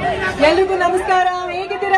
ಎಲ್ರಿಗೂ ನಮಸ್ಕಾರ ಹೇಗಿದ್ದೀರಾ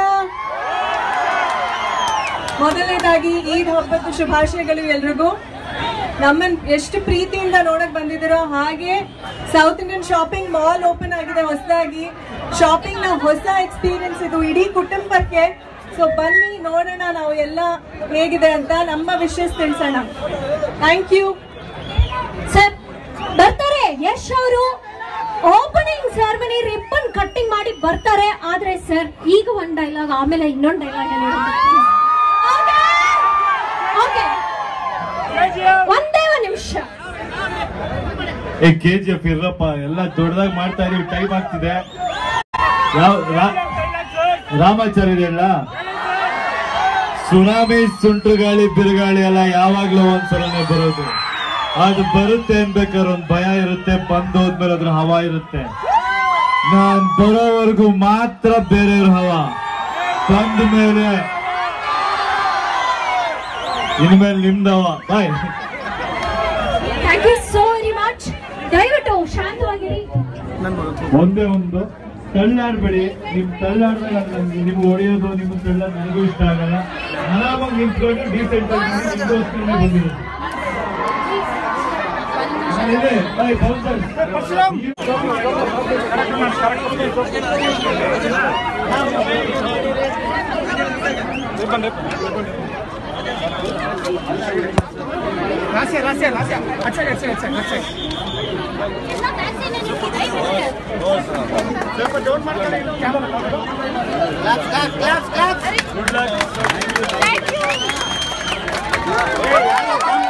ಮೊದಲನೇದಾಗಿ ಈದ್ ಹಬ್ಬದ ಶುಭಾಶಯಗಳು ಎಲ್ರಿಗೂ ನಮ್ಮನ್ ಎಷ್ಟು ಪ್ರೀತಿಯಿಂದ ನೋಡಕ್ ಬಂದಿದ್ದೀರೋ ಹಾಗೆ south Indian shopping mall open ಆಗಿದೆ ಹೊಸದಾಗಿ ಶಾಪಿಂಗ್ ನ ಹೊಸ ಎಕ್ಸ್ಪೀರಿಯನ್ಸ್ ಇದು ಇಡೀ ಕುಟುಂಬಕ್ಕೆ ಸೊ ಬನ್ನಿ ನೋಡೋಣ ನಾವು ಎಲ್ಲ ಹೇಗಿದೆ ಅಂತ ನಮ್ಮ ವಿಷಯಸ್ ತಿಳಿಸೋಣ ಥ್ಯಾಂಕ್ ಯು ಸರ್ ಬರ್ತಾರೆ ಯಶ್ ಅವರು ಓಪನಿಂಗ್ ಸೆರೆಮನಿ ರಿಬ್ಬನ್ ಕಟ್ಟಿಂಗ್ ಮಾಡಿ ಬರ್ತಾರೆ ಆದ್ರೆ ಸರ್ ಈಗ ಒಂದ್ ಡೈಲಾಗ್ ಆಮೇಲೆ ಇನ್ನೊಂದ್ ಡೈಲಾಗ್ ಓಕೆ ಒಂದೇ ಒಂದ್ ನಿಮಿಷ ಏ ಕೆ ಜಿ ಎಫ್ ಇರಪ್ಪ ಎಲ್ಲ ದೊಡ್ಡದಾಗಿ ಮಾಡ್ತಾ ಇದೀವಿ ಟೈಮ್ ಆಗ್ತಿದೆ ಯಾವ ರಾ- ರಾಮಾಚಾರ್ಯ ಇದೆಯಲ್ಲ ಸುನಾಮಿ ಸುಂಟು ಗಾಳಿ ಬಿರುಗಾಳಿ ಎಲ್ಲ ಯಾವಾಗ್ಲೂ ಒಂದ್ಸಲನೇ ಬರೋದು ಅದು ಬರುತ್ತೆ ಅನ್ಬೇಕಾದ್ರೆ ಒಂದ್ ಭಯ ಇರುತ್ತೆ ಬಂದು ಹೋದ್ಮೇಲೆ ಅದ್ರ ಹವಾ ಇರುತ್ತೆ ನಾನ್ ಬರೋವರೆಗೂ ಮಾತ್ರ ಬೇರೆಯವ್ರ ಹವಾ ಬಂದ ಮೇಲೆ ಇನ್ಮೇಲೆ ನಿಮ್ದು ಹವಾ bye thank you so very much ದಯವಿಟ್ಟು ಶಾಂತವಾಗಿರಿ ಒಂದೇ ಒಂದು ತಳ್ಳಾಡ್ಬೇಡಿ ನಿಮ್ ತಳ್ಳಾಡ್ದಾಗ ನಮ್ಗೆ ನಿಮ್ಗೆ ಹೊಡೆಯೋದು ನಿಮ್ ತಳ್ಳ ನನಗೂ ಇಷ್ಟ ಆಗಲ್ಲ ಆರಾಮಾಗಿ ನಿಂತ್ಕೊಂಡು ಡೀಸೆಂಟ್ ಆಗಿ ನಿಮ್ಗೋಸ್ಕರನೇ ಬಂದಿರೋದು. ನಾನಿದೆ, bye, bouncers. Gracias, gracias, gracias. अच्छा अच्छा अच्छा अच्छा Claps, claps, claps, claps.